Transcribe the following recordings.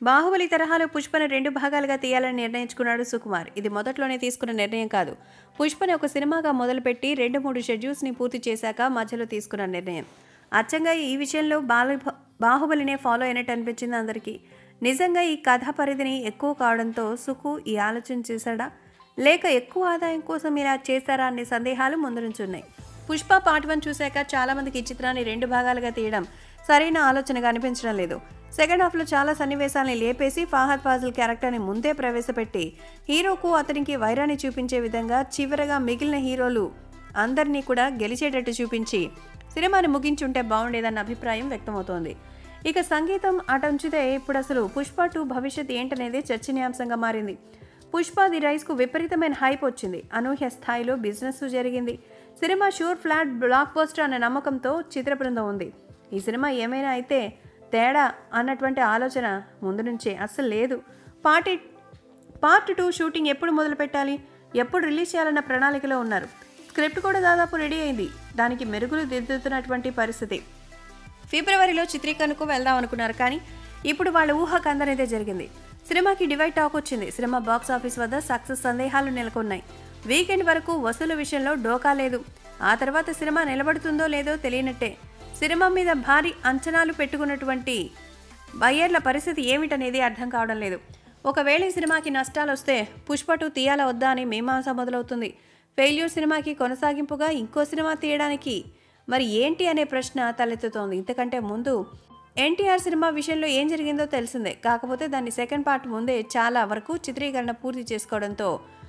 బాహుబలి తరహాలో పుష్పను రెండు భాగాలుగా తీయాలని నిర్ణయించుకున్నాడు సుకుమార్ ఇది మొదట్లోనే తీసుకున్న నిర్ణయం కాదు పుష్పని ఒక సినిమాగా మొదలుపెట్టి రెండు మూడు షెడ్యూల్స్ని పూర్తి చేశాక మధ్యలో తీసుకున్న నిర్ణయం అచ్చంగా ఈ విషయంలో బాల బాహుబలినే ఫాలో అయినట్టు అనిపించింది అందరికీ నిజంగా ఈ కథ పరిధిని ఎక్కువ కావడంతో సుకు ఈ ఆలోచన చేశాడా లేక ఎక్కువ ఆదాయం కోసం ఇలా చేశారా అనే సందేహాలు ముందు నుంచి ఉన్నాయి పుష్ప పార్ట్ వన్ చూశాక చాలా మందికి ఈ చిత్రాన్ని రెండు భాగాలుగా తీయడం సరైన ఆలోచనగా అనిపించడం లేదు సెకండ్ హాఫ్లో చాలా సన్నివేశాలని లేపేసి ఫాహద్ ఫాజిల్ క్యారెక్టర్ని ముందే ప్రవేశపెట్టి హీరోకు అతనికి వైరాన్ని చూపించే విధంగా చివరగా మిగిలిన హీరోలు అందరినీ కూడా గెలిచేటట్టు చూపించి సినిమాని ముగించుంటే బాగుండేదన్న అభిప్రాయం వ్యక్తమవుతోంది ఇక సంగీతం అటుంచితే ఇప్పుడు అసలు పుష్ప టూ భవిష్యత్ ఏంటనేది చర్చనీయాంశంగా మారింది పుష్ప ది రైస్కు విపరీతమైన హైప్ వచ్చింది అనూహ్య స్థాయిలో బిజినెస్ జరిగింది cinema sure flat blockbuster అనే నమ్మకంతో చిత్ర బృందం ఉంది ఈ సినిమా ఏమైనా అయితే తేడా అన్నటువంటి ఆలోచన ముందు నుంచే అస్సలు లేదు పార్టీ పార్ట్ టూ షూటింగ్ ఎప్పుడు మొదలు పెట్టాలి ఎప్పుడు రిలీజ్ చేయాలన్న ప్రణాళికలో ఉన్నారు స్క్రిప్ట్ కూడా దాదాపు రెడీ అయింది దానికి మెరుగులు దిద్దుతున్నటువంటి పరిస్థితి ఫిబ్రవరిలో చిత్రీకరణకు వెళ్దాం అనుకున్నారు కానీ ఇప్పుడు వాళ్ళ ఊహకు అందనేదే జరిగింది సినిమాకి డివైడ్ టాక్ వచ్చింది సినిమా బాక్స్ ఆఫీస్ వద్ద సక్సెస్ సందేహాలు నెలకొన్నాయి వీకెండ్ వరకు వసూలు విషయంలో డోకా లేదు ఆ తర్వాత సినిమా నిలబడుతుందో లేదో తెలియనట్టే సినిమా మీద భారీ అంచనాలు పెట్టుకున్నటువంటి బయ్యర్ల పరిస్థితి ఏమిటనేది అర్థం కావడం లేదు ఒకవేళ ఈ సినిమాకి నష్టాలు వస్తే పుష్ప టూ తీయాలా వద్దా అని మీమాంస మొదలవుతుంది ఫెయిల్యూర్ సినిమాకి కొనసాగింపుగా ఇంకో సినిమా తీయడానికి మరి ఏంటి అనే ప్రశ్న తలెత్తుతోంది ఇంతకంటే ముందు ఎన్టీఆర్ సినిమా విషయంలో ఏం జరిగిందో తెలిసిందే కాకపోతే దాని సెకండ్ పార్ట్ ముందే చాలా వరకు చిత్రీకరణ పూర్తి చేసుకోవడంతో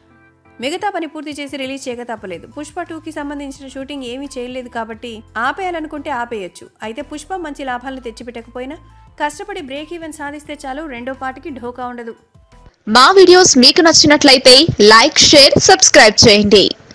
మిగతా పని పూర్తి చేసి రిలీజ్ చేయక తప్పలేదు పుష్ప టూకి సంబంధించిన షూటింగ్ ఏమీ చేయలేదు కాబట్టి ఆపేయాలనుకుంటే ఆపేయొచ్చు అయితే పుష్ప మంచి లాభాలను తెచ్చిపెట్టకపోయినా కష్టపడి బ్రేక్ ఈవెన్ సాధిస్తే చాలు రెండో పార్ట్కి ఢోకా ఉండదు మా వీడియోస్ మీకు నచ్చినట్లయితే లైక్ షేర్ సబ్స్క్రైబ్ చేయండి